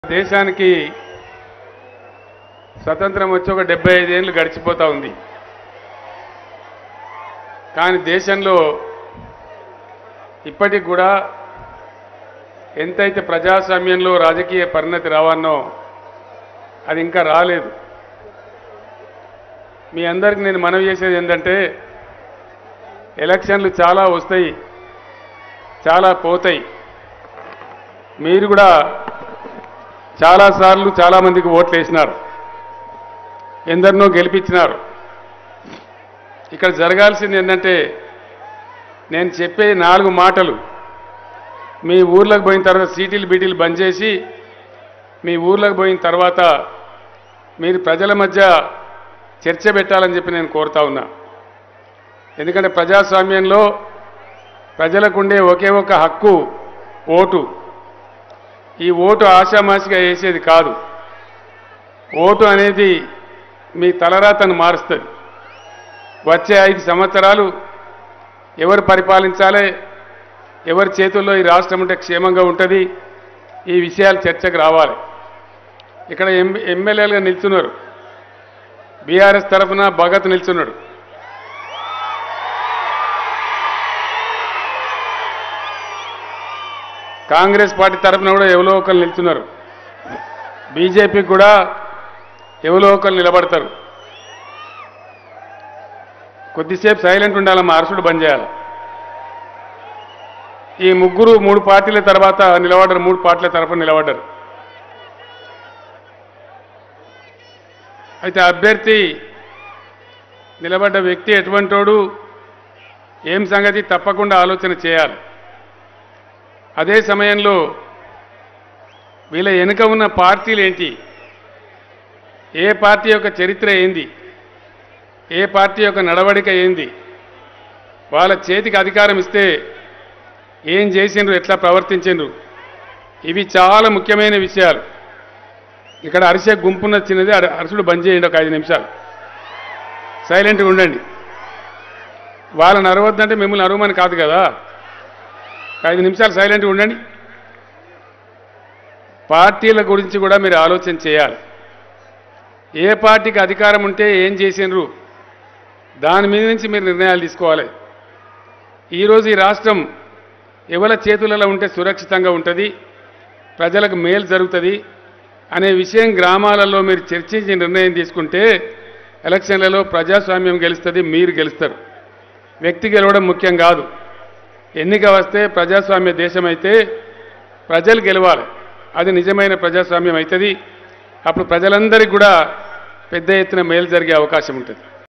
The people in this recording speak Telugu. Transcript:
దేశానికి స్వతంత్రం వచ్చి ఒక డెబ్బై ఐదేళ్ళు గడిచిపోతా ఉంది కానీ దేశంలో ఇప్పటికి కూడా ఎంతైతే ప్రజాస్వామ్యంలో రాజకీయ పరిణతి రావన్నో అది ఇంకా రాలేదు మీ అందరికి నేను మనవి చేసేది ఏంటంటే ఎలక్షన్లు చాలా వస్తాయి చాలా పోతాయి మీరు కూడా చాలాసార్లు చాలామందికి ఓట్లు వేసినారు ఎందరినో గెలిపించినారు ఇక్కడ జరగాల్సింది ఏంటంటే నేను చెప్పే నాలుగు మాటలు మీ ఊర్లోకి పోయిన తర్వాత సీటీలు బీటీలు బంద్ చేసి మీ ఊర్లోకి పోయిన తర్వాత మీరు ప్రజల మధ్య చర్చ పెట్టాలని చెప్పి నేను కోరుతా ఉన్నా ఎందుకంటే ప్రజాస్వామ్యంలో ప్రజలకుండే ఒకే ఒక హక్కు ఓటు ఈ ఓటు ఆశామాషిగా వేసేది కాదు ఓటు అనేది మీ తలరాతను మారుస్తుంది వచ్చే ఐదు సంవత్సరాలు ఎవరు పరిపాలించాలి ఎవరి చేతుల్లో ఈ రాష్ట్రం ఉంటే క్షేమంగా ఉంటుంది ఈ విషయాలు చర్చకు రావాలి ఇక్కడ ఎం ఎమ్మెల్యేలుగా నిల్చున్నారు బీఆర్ఎస్ తరఫున భగత్ నిల్చున్నాడు కాంగ్రెస్ పార్టీ తరఫున కూడా ఎవరో ఒకరు నిల్చున్నారు బీజేపీకి కూడా ఎవరో ఒకరు నిలబడతారు కొద్దిసేపు సైలెంట్ ఉండాలమ్మా అరసుడు బంద్ చేయాలి ఈ ముగ్గురు మూడు పార్టీల తర్వాత నిలబడ్డారు మూడు పార్టీల తరఫున నిలబడ్డారు అయితే అభ్యర్థి నిలబడ్డ వ్యక్తి ఎటువంటోడు ఏం సంగతి తప్పకుండా ఆలోచన చేయాలి అదే సమయంలో వీళ్ళ వెనుక ఉన్న పార్టీలు ఏంటి ఏ పార్టీ యొక్క చరిత్ర ఏంది ఏ పార్టీ యొక్క నడవడిక ఏంది వాళ్ళ చేతికి అధికారం ఇస్తే ఏం చేసిండ్రు ఎట్లా ప్రవర్తించిండ్రు ఇవి చాలా ముఖ్యమైన విషయాలు ఇక్కడ అరిసే గుంపున్న చిన్నది అర- అరసుడు బంద్ చేయండి ఒక ఐదు నిమిషాలు సైలెంట్గా ఉండండి వాళ్ళని అరవద్దంటే మిమ్మల్ని అరవమని కాదు కదా ఒక ఐదు నిమిషాలు సైలెంట్గా ఉండండి పార్టీల గురించి కూడా మీరు ఆలోచన చేయాలి ఏ పార్టీకి అధికారం ఉంటే ఏం చేసిండ్రు దాని మీద నుంచి మీరు నిర్ణయాలు తీసుకోవాలి ఈరోజు ఈ రాష్ట్రం ఎవరి చేతులలో ఉంటే సురక్షితంగా ఉంటుంది ప్రజలకు మేలు జరుగుతుంది అనే విషయం గ్రామాలలో మీరు చర్చించి నిర్ణయం తీసుకుంటే ఎలక్షన్లలో ప్రజాస్వామ్యం గెలుస్తుంది మీరు గెలుస్తారు వ్యక్తి గెలవడం ముఖ్యం కాదు ఎన్నిక వస్తే ప్రజాస్వామ్య దేశం అయితే ప్రజలు గెలవాలి అది నిజమైన ప్రజాస్వామ్యం అవుతుంది అప్పుడు ప్రజలందరికీ కూడా పెద్ద ఎత్తున మేలు జరిగే అవకాశం ఉంటుంది